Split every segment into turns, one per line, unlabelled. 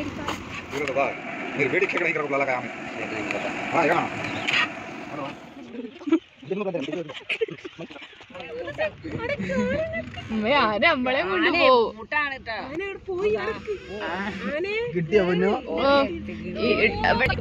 ఇరవై బా మీరు వేడికి ఎక్కడ ఇక్కడ అలాగా ఆ యా
ആന നമ്മളെ കൊണ്ട് പോവും
കിട്ടിയ പൊന്നു
ഓ, ഈ- ഇവിടെ-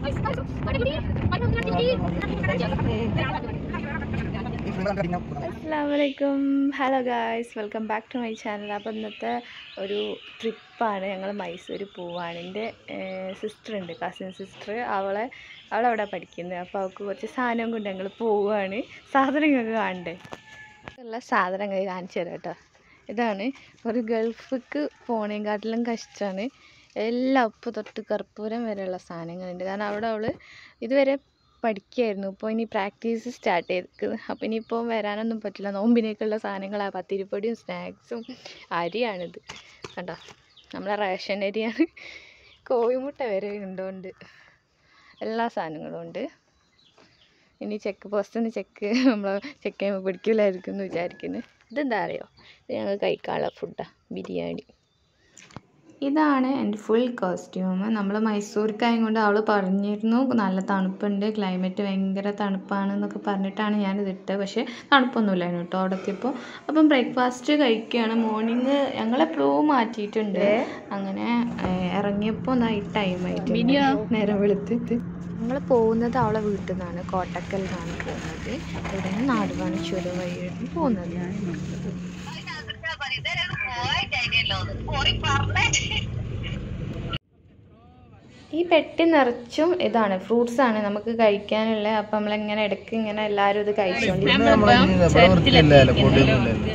അസ്സാമലൈക്കും hello guys welcome back to my channel അപ്പോൾ ഇന്നത്തെ ഒരു ട്രിപ്പാണ് ഞങ്ങൾ മൈസൂർ പോവാണ് എൻ്റെ സിസ്റ്റർ ഉണ്ട് കസിൻ സിസ്റ്റർ അവളെ അവളവിടെ പഠിക്കുന്നത് അപ്പോൾ അവൾക്ക് കുറച്ച് സാധനം കൊണ്ട് ഞങ്ങൾ പോവുകയാണ് സാധനങ്ങൾക്ക് കാണണ്ടേ ഉള്ള സാധനങ്ങൾ കാണിച്ചു തരാം കേട്ടോ ഇതാണ് ഒരു ഗൾഫിക്ക് പോണേക്കാട്ടിലും കഷ്ടമാണ് എല്ലാ ഉപ്പ് തൊട്ട് കർപ്പൂരം വരെയുള്ള സാധനങ്ങളുണ്ട് കാരണം അവിടെ അവൾ ഇതുവരെ പഠിക്കുകയായിരുന്നു ഇപ്പോൾ ഇനി പ്രാക്ടീസ് സ്റ്റാർട്ട് ചെയ്തിരിക്കുന്നത് അപ്പോൾ ഇനിയിപ്പോൾ വരാനൊന്നും പറ്റില്ല നോമ്പിനേക്കുള്ള സാധനങ്ങളാണ് പത്തിരിപ്പൊടിയും സ്നാക്സും അരിയാണിത് കണ്ടോ നമ്മളെ റേഷൻ അരിയാണ് കോഴിമുട്ട വരെ ഉണ്ടോണ്ട് എല്ലാ സാധനങ്ങളും ഉണ്ട് ഇനി ചെക്ക് പോസ്റ്റിൽ നിന്ന് ചെക്ക് നമ്മൾ ചെക്ക് ചെയ്യുമ്പോൾ പിടിക്കില്ലായിരിക്കും എന്ന് വിചാരിക്കുന്നു ഇതെന്താ അറിയോ ഇത് ഞങ്ങൾ കഴിക്കാനുള്ള ഫുഡാണ് ബിരിയാണി ഇതാണ് എൻ്റെ ഫുൾ കോസ്റ്റ്യൂം നമ്മൾ മൈസൂർക്കായും കൊണ്ട് അവൾ പറഞ്ഞിരുന്നു നല്ല തണുപ്പുണ്ട് ക്ലൈമറ്റ് ഭയങ്കര തണുപ്പാണ് എന്നൊക്കെ പറഞ്ഞിട്ടാണ് ഞാനിത് ഇട്ടത് പക്ഷേ തണുപ്പൊന്നുമില്ലായിരുന്നു കേട്ടോ അവിടെ എത്തിയപ്പോൾ അപ്പം ബ്രേക്ക്ഫാസ്റ്റ് കഴിക്കുകയാണ് മോർണിംഗ് ഞങ്ങളെപ്പോഴും മാറ്റിയിട്ടുണ്ട് അങ്ങനെ ഏഹ്, ഇറങ്ങിയപ്പോൾ നൈറ്റ് ടൈം ആയിട്ട് നേരം വെളുത്തിട്ട് നമ്മൾ പോകുന്നത് അവളെ വീട്ടിൽ നിന്നാണ് കോട്ടക്കൽ നിന്നാണ് പോകുന്നത് ഇവിടെ നിന്ന് നാടുവാണിച്ചൂര് വഴിയാണ് പോകുന്നത് ഈ പെട്ടി നിറച്ചും ഇതാണ് ഫ്രൂട്ട്സ് ആണ് നമുക്ക് കഴിക്കാനുള്ള അപ്പം നമ്മളിങ്ങനെ ഇടയ്ക്ക് ഇങ്ങനെ എല്ലാവരും ഇത് കഴിച്ചുകൊണ്ടിരിക്കും
പൊടിയൊന്നുമില്ലല്ലോ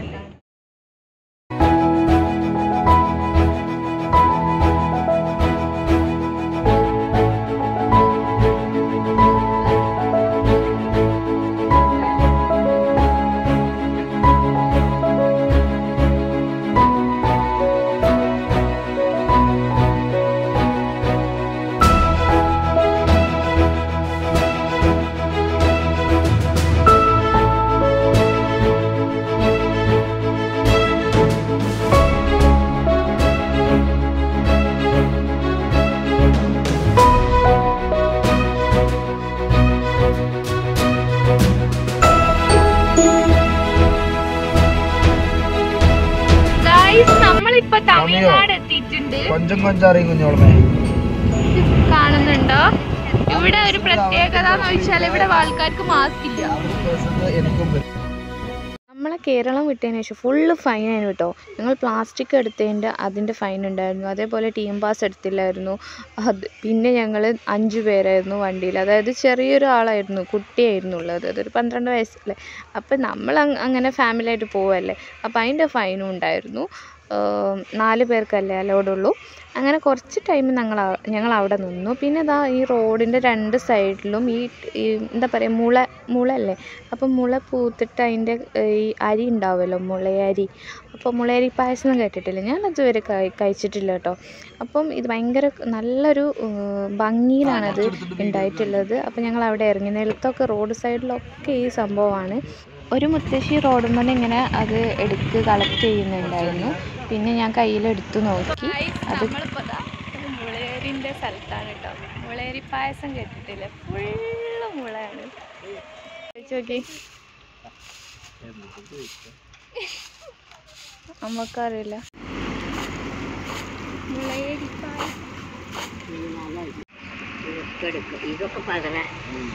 നമ്മളിപ്പോ തമിഴ്നാട് എത്തിയിട്ടുണ്ട്
കൊഞ്ചം കൊഞ്ചറിയും കുഞ്ഞോളമേ
കാണുന്നുണ്ടോ ഇവിടെ ഒരു പ്രത്യേകത എന്ന് വെച്ചാൽ ഇവിടെ ആൾക്കാർക്ക് മാസ്ക് ഇല്ല
എനിക്കും
നമ്മളെ കേരളം വിട്ടതിന് ശേഷം ഫുള്ള് ഫൈനായിരുന്നു കേട്ടോ ഞങ്ങൾ പ്ലാസ്റ്റിക് എടുത്തതിൻ്റെ അതിൻ്റെ ഫൈൻ ഉണ്ടായിരുന്നു അതേപോലെ ടീം പാസ് എടുത്തില്ലായിരുന്നു അത് പിന്നെ ഞങ്ങൾ അഞ്ച് പേരായിരുന്നു വണ്ടിയിൽ അതായത് ചെറിയൊരു ആളായിരുന്നു കുട്ടിയായിരുന്നു ഉള്ളത് അതൊരു പന്ത്രണ്ട് വയസ്സല്ലേ അപ്പം നമ്മൾ അങ് അങ്ങനെ ഫാമിലി ആയിട്ട് പോവല്ലേ അപ്പം അതിൻ്റെ ഫൈനും ഉണ്ടായിരുന്നു ഏം, നാല് പേർക്കല്ലേ അലോഡുള്ളൂ അങ്ങനെ കുറച്ച് ടൈം ഞങ്ങൾ ആ- ഞങ്ങൾ അവിടെ നിന്നു പിന്നെ ഇതാ ഈ റോഡിൻ്റെ രണ്ട് സൈഡിലും ഈ ഈ എന്താ പറയുക മുള മുളല്ലേ അപ്പം മുള പൂത്തിട്ട് അതിൻ്റെ ഈ അരി ഉണ്ടാവുമല്ലോ മുളയരി അപ്പോൾ മുളയരി പായസം ഒന്നും കേട്ടിട്ടില്ല ഞാൻ അതുവരെ കഴി കഴിച്ചിട്ടില്ല കേട്ടോ അപ്പം ഇത് ഭയങ്കര നല്ലൊരു ഏർ, ഭംഗിയിലാണത് ഉണ്ടായിട്ടുള്ളത് അപ്പം ഞങ്ങൾ അവിടെ ഇറങ്ങി നിലത്തൊക്കെ റോഡ് സൈഡിലൊക്കെ ഈ സംഭവമാണ് ഒരു മുത്തശ്ശി റോഡുമ്പോൾ ഇങ്ങനെ അത് എടുത്ത് കളക്ട് ചെയ്യുന്നുണ്ടായിരുന്നു പിന്നെ ഞാൻ കയ്യിലെടുത്ത് നോക്കി അത് മുളയരിൻ്റെ സ്ഥലത്താണ് കേട്ടോ മുളയരി പായസം കേട്ടിട്ടില്ല ഫുള്ള് മുളയാണ് കഴിച്ച് നോക്കി നമുക്കറിയില്ല മുളയരി പായസം
ഇതൊക്കെ പകരാൻ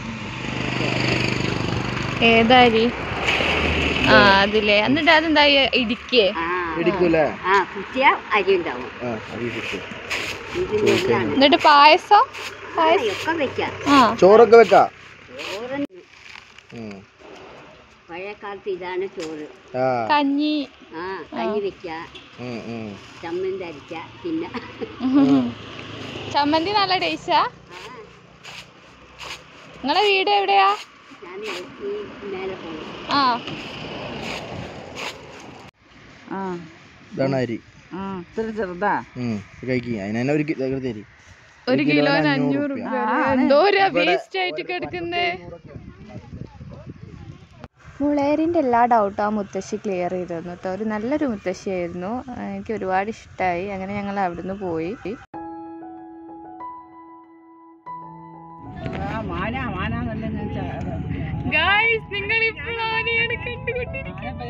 ഏതാരി ആ അതില്ലേ എന്നിട്ട് അതെന്താ ഇടിക്കേ
ആ
ഇടിക്കൂലേ
ആ കുത്തിയ അരി ഉണ്ടാവും
ആ അരിയിടിക്കും
ഇത് നെല്ലാണ്
എന്നിട്ട് പായസം പായസം
ഒക്കെ വെക്കാം
ആ
ചോറൊക്കെ വെക്കാം
ചോറ്
ഉം.
പഴയ കാലത്ത് ഇതാണ് ചോറ്
ആ
കഞ്ഞി
ആ കഞ്ഞി വെക്ക
ഉം, ഉം.
ചമ്മന്തി അരിക്ക പിന്നെ
ചമ്മന്തി നല്ല ടേസ്റ്റാ നിങ്ങളെ വീട് എവിടെയാ
ഞാൻ ഈ മേലെ പോകും
ആ
ആ
ഇതാണ് അരി
ആ ഇത്ര ചെറുതാ
ഉം. കഴിക്കുക അതിനെ ഒരു കി- ഇത് തരി
ഒരു
കിലോന്
കിലോന്
അഞ്ഞൂറ്
അഞ്ഞൂറ്
ഉറുപ്യ.
രൂപ എന്തോരാ വേസ്റ്റ് ആയിട്ട് കിടക്കുന്നേ മുളയരിൻ്റെ എല്ലാ ഡൗട്ടും ആ മുത്തശ്ശി ക്ലിയർ ചെയ്ത് തന്നു കേട്ടോ ഒരു നല്ലൊരു മുത്തശ്ശിയായിരുന്നു ആ, എനിക്ക് ഒരുപാട് ഇഷ്ടമായി അങ്ങനെ ഞങ്ങൾ അവിടുന്ന് പോയി
മാന മാനാന്നല്ലേ
ഗായ്സ് നിങ്ങൾ ഇപ്പോൾ ആനയാണ് കണ്ടുകൊണ്ടിരിക്കുന്നത്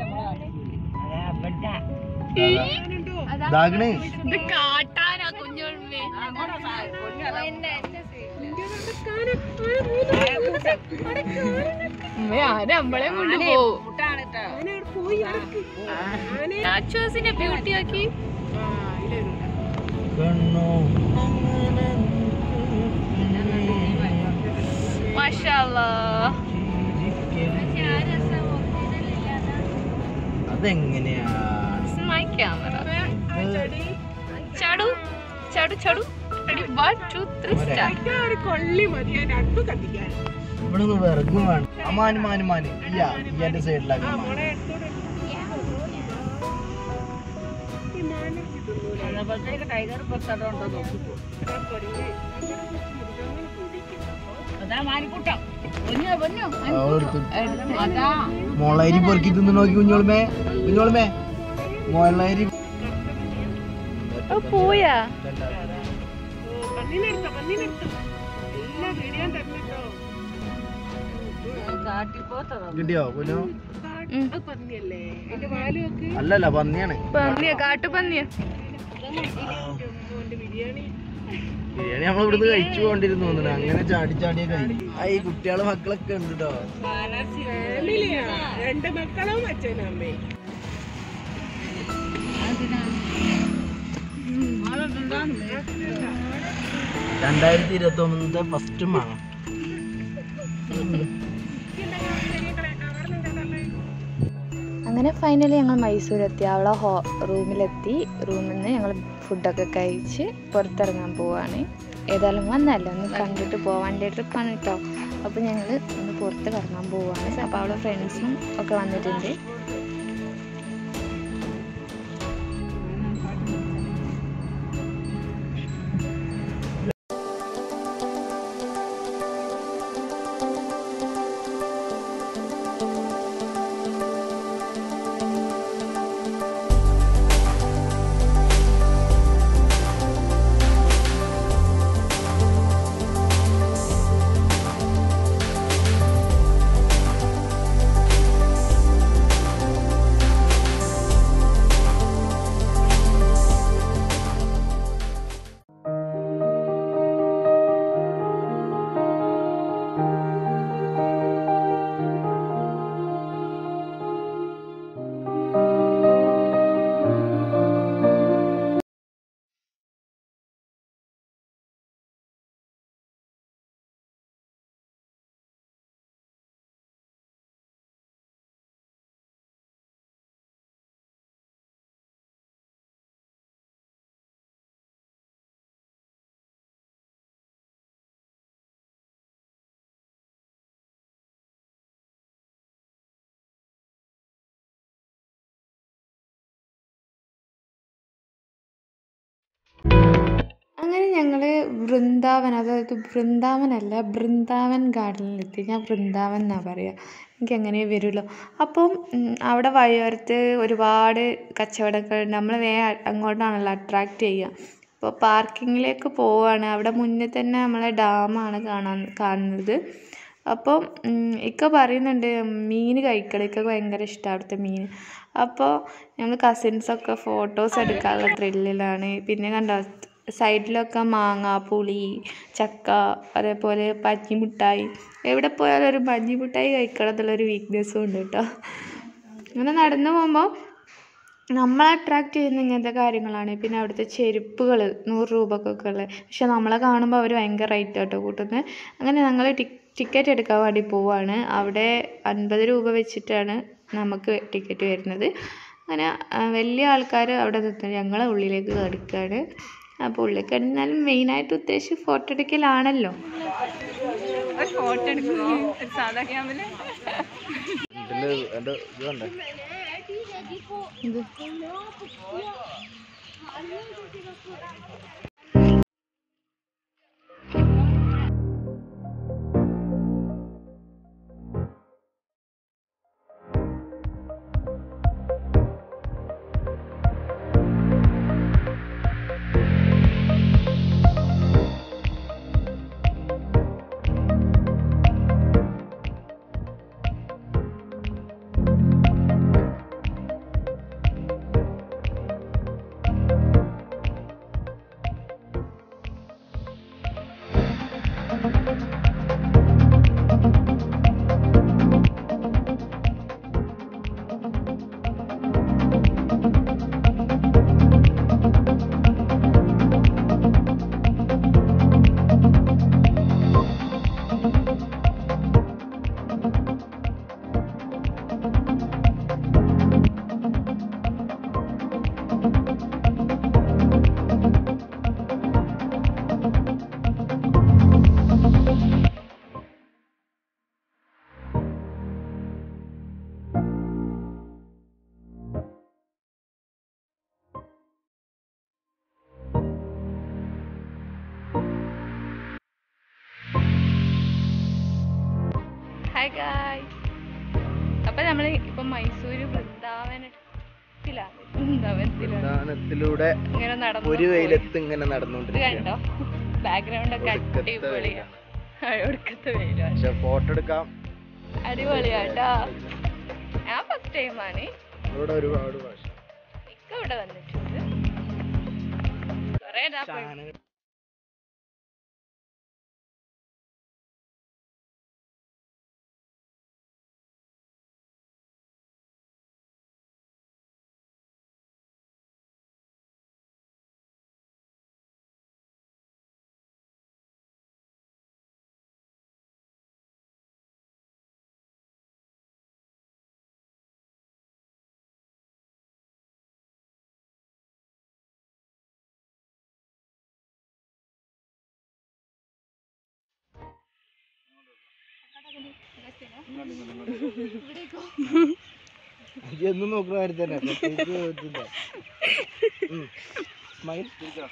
ഇതാകണേ
ഇത് കാട്ടാനാ കുഞ്ഞോൾമേ ആന നമ്മളെ കൊണ്ടുപോകും നാച്ചോസിന്റെ ബ്യൂട്ടി ആക്കി
കണ്ണു
മാഷാല്ലാ
അതെങ്ങനെയാണ്
മൈ ക്യാമറ ചാടു ചാടു ചാടു ready one two three start
ഇവിടെ നിന്ന് വിറകും വേണം ആ മാന് മാന് മാന് ഇല്ല ഈ എന്റെ സൈഡിലാക്കാം
ടൈഗർ പുറത്തോണ്ടോ നോക്കിപ്പോ അതാ മാനിക്കൂട്ടം പൊന്നോ പൊന്നോ അതാ
മുളയരി പൊറുക്കി തിന്നു നോക്കി കുഞ്ഞോളുമേ കുഞ്ഞോളുമേ മുളയരി
പോയാ
കാട്ടിപ്പോത്തതോ
കിട്ടിയോ കുഞ്ഞോ അല്ലല്ല പന്നിയാണ്
പന്നിയ കാട്ടുപന്നിയ
ബിരിയാണി നമ്മൾ ഇവിടുന്ന് കഴിച്ചു കൊണ്ടിരുന്നു തോന്നുന്നു അങ്ങനെ ചാടി ചാടിയ കഴിക്കും ആ ഈ കുട്ടികളെ മക്കളൊക്കെ ഉണ്ട് കേട്ടോ
രണ്ട് മക്കളും അച്ഛനും അമ്മയും
രണ്ടായിരത്തി ഇരുപത്തി ഒന്നിന്റെ ഫസ്റ്റ് മാങ്ങ
അങ്ങനെ ഫൈനലി ഞങ്ങൾ മൈസൂരെത്തി അവളെ ഹോ റൂമിലെത്തി റൂമിൽ നിന്ന് ഞങ്ങൾ ഫുഡൊക്കെ കഴിച്ച് പുറത്തിറങ്ങാൻ പോവാണ് ഏതായാലും വന്നല്ലോ ഒന്ന് കണ്ടിട്ട് പോവാൻ ട്രിപ്പാണ് കേട്ടോ അപ്പോൾ ഞങ്ങൾ ഒന്ന് പുറത്ത് കറങ്ങാൻ പോവാണ് അപ്പോൾ അവളെ ഫ്രണ്ട്സും ഒക്കെ വന്നിട്ടുണ്ട് അങ്ങനെ ഞങ്ങൾ വൃന്ദാവൻ അതായത് വൃന്ദാവനല്ല ബൃന്ദാവൻ ഗാർഡനിലെത്തി ഞാൻ വൃന്ദാവൻ എന്നാണ് പറയുക എനിക്ക് അങ്ങനെ വരുള്ളൂ അപ്പം ഉം, അവിടെ വഴിയോരത്ത് ഒരുപാട് കച്ചവടങ്ങൾ നമ്മൾ വേ അങ്ങോട്ടാണല്ലോ അട്രാക്റ്റ് ചെയ്യുക അപ്പോൾ പാർക്കിങ്ങിലേക്ക് പോവുകയാണ് അവിടെ മുന്നിൽ തന്നെ നമ്മളെ ഡാമാണ് കാണാൻ കാണുന്നത് അപ്പം ഉം, ഇക്ക പറയുന്നുണ്ട് മീൻ കഴിക്കണം ഇക്ക ഭയങ്കര ഇഷ്ടമാണ് അവിടുത്തെ മീൻ അപ്പോൾ ഞങ്ങൾ കസിൻസൊക്കെ ഫോട്ടോസ് എടുക്കാനുള്ള ത്രില്ലിലാണ് പിന്നെ കണ്ടോ സൈഡിലൊക്കെ മാങ്ങ പുളി ചക്ക അതേപോലെ പഞ്ഞിമിഠായി എവിടെ പോയാലും ഒരു പഞ്ഞിമിഠായി കഴിക്കണം എന്നുള്ളൊരു വീക്ക്നെസ്സും ഉണ്ട് കേട്ടോ അങ്ങനെ നടന്നു പോകുമ്പോൾ നമ്മളെ അട്രാക്റ്റ് ചെയ്യുന്ന ഇങ്ങനത്തെ കാര്യങ്ങളാണ് പിന്നെ അവിടുത്തെ ചെരുപ്പുകൾ നൂറ് രൂപക്കൊക്കെ ഉള്ളത് പക്ഷെ നമ്മളെ കാണുമ്പോൾ അവർ ഭയങ്കര റേറ്റ് കേട്ടോ കൂട്ടുന്നത് അങ്ങനെ ഞങ്ങൾ ടിക്കറ്റ് എടുക്കാൻ വേണ്ടി പോവാണ് അവിടെ അൻപത് രൂപ വെച്ചിട്ടാണ് നമുക്ക് ടിക്കറ്റ് വരുന്നത് അങ്ങനെ ആ, വലിയ ആൾക്കാർ അവിടെ നിൽക്കുന്നത് ഞങ്ങളെ ഉള്ളിലേക്ക് കടക്കുകയാണ് അപ്പോൾ ഉള്ളിൽ കിടന്നാലും മെയിനായിട്ട് ഉദ്ദേശിച്ച് ഫോട്ടോ എടുക്കലാണല്ലോ ഫോട്ടോ എടുക്കുമോ സാധാ ക്യാമറ
ഇതില് എന്റെ ഇത് കണ്ടേ
ഇത് ഗായ് അപ്പൊ നമ്മൾ ഇപ്പൊ മൈസൂര് വൃന്ദാവനത്തിലാണ് വൃന്ദാവനത്തിലാണ്
പ്രധാനത്തിലൂടെ
ഇങ്ങനെ നടന്നു
ഒരു
പോയി.
വെയിലത്ത് ഇങ്ങനെ
ഇത്
നടന്നുകൊണ്ടിരിക്കുകയാണ്
കണ്ടോ ബാക്ക്ഗ്രൗണ്ട് ഒക്കെ
ഒടുക്കത്തെ
അടിപൊളിയാണ് ഒടുക്കത്തെ വെയിലാണ്
പക്ഷെ ഫോട്ടോ എടുക്കാം
അടിപൊളിയാട്ടോ ഞാൻ ഫസ്റ്റ് ടൈമാണ്
ഇവിടെ ഒരുപാട് ഭാഷ
ഇക്ക ഇവിടെ വന്നിട്ടുണ്ട് കൊറേ ഇതാ പോയി.
ഇത് എന്നും നോക്കുന്ന കാര്യം തന്നെ പ്രത്യേകിച്ച് ഇതില്ല. ഉം. സ്മൈൽ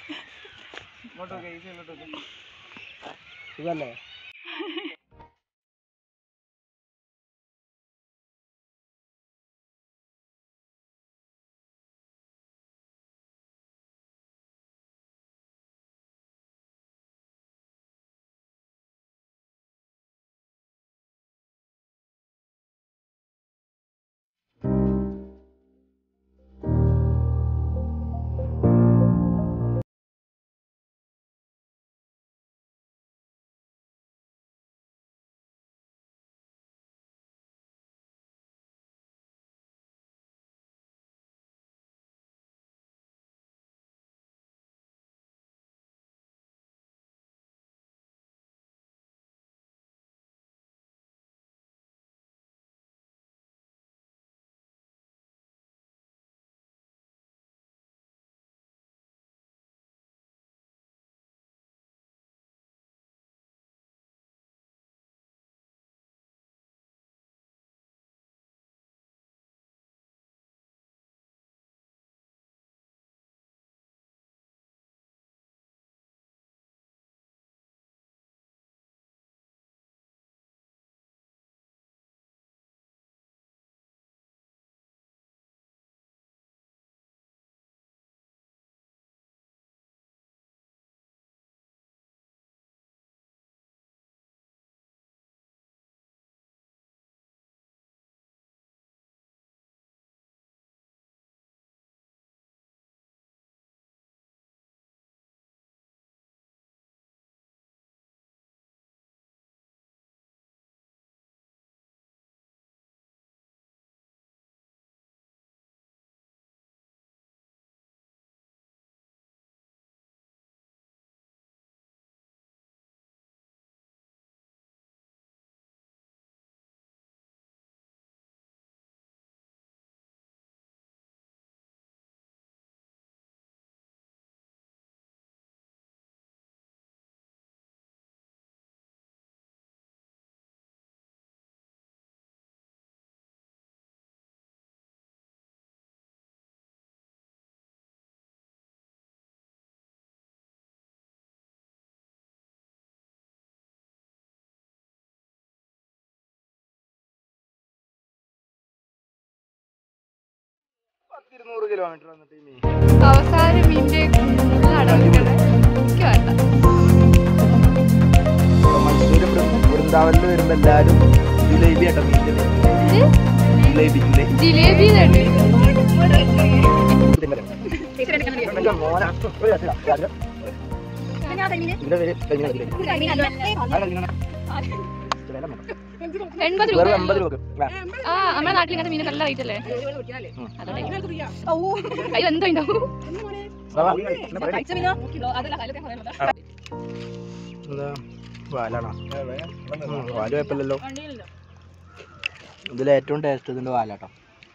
ഇതല്ലേ പത്തിരുന്നൂറ് കിലോമീറ്റർ വന്നിട്ട് ഇനി
അവസാനം മീൻ്റെ നടക്കണേ എനിക്ക് വേണ്ട
ഇവിടെ മൈസൂര് വൃ- വൃന്ദാവനിൽ വരുമ്പോ എല്ലാരും ജിലേബി ആട്ടോ മീൻ്റെ ജിലേബി ജിലേബി
ജിലേബി തന്നെ
ഇതിന്റെ മോനാ. ഒരു രസമില്ല. രാത്രി. ഇതിന്റെ പേര് കരിമീനാ ജിലേബി. ആരാ കരിമീനാ? ഇത് വില വേണം.
എൺപത് രൂപ
വെറും അമ്പത് രൂപ
ആ നമ്മുടെ നാട്ടിൽ ഇങ്ങനത്തെ മീൻ നല്ല റേറ്റ് അല്ലേ അതുകൊണ്ട് കയ്യിൽ എന്തോ ഉണ്ടാവും
എന്താ വാലാണോ ഉം, വാല് കുഴപ്പമില്ലല്ലോ ഇതിൽ ഏറ്റവും ടേസ്റ്റ് ഇതിന്റെ വാലാട്ടോ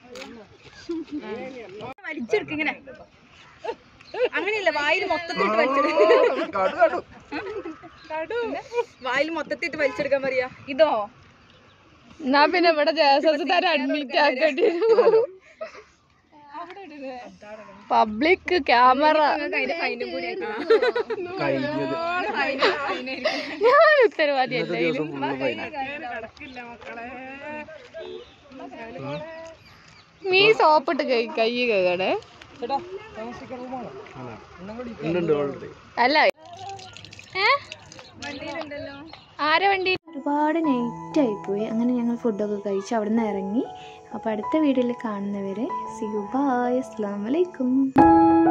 വലിച്ചെടുക്കിങ്ങനെ അങ്ങനെയല്ല വായിൽ മൊത്തത്തിട്ട് വലിച്ചെടുക്കും
കടു കടു
കടു വായിൽ മൊത്തത്തിട്ട് വലിച്ചെടുക്കാൻ പറയാ
ഇതോ എന്നാ പിന്നെ ഇവിടെ ജയസസുതാരം അഡ്മിറ്റ് ആക്കേണ്ടി വരും പബ്ലിക് ക്യാമറ
അതിന്റെ ഫൈനും കൂടി
കഴിഞ്ഞത്
ഞാൻ ഉത്തരവാദിയല്ല
ഇന്നത്തെ ദിവസം ഫുള്ള് ഫൈനാ
നീ സോപ്പിട്ട് കൈ കൈ കഴുകണേ
ഉണ്ട് ഉണ്ട് ഓൾറെഡി
അല്ല ഏ ആരെ വണ്ടി ഒരുപാട് നൈറ്റ് ആയിപ്പോയി അങ്ങനെ ഞങ്ങൾ ഫുഡൊക്കെ കഴിച്ച് അവിടെ നിന്ന് ഇറങ്ങി അപ്പോൾ അടുത്ത വീഡിയോയിൽ കാണുന്നവരെ സി യു ബായ് അസ്സാം വലൈക്കും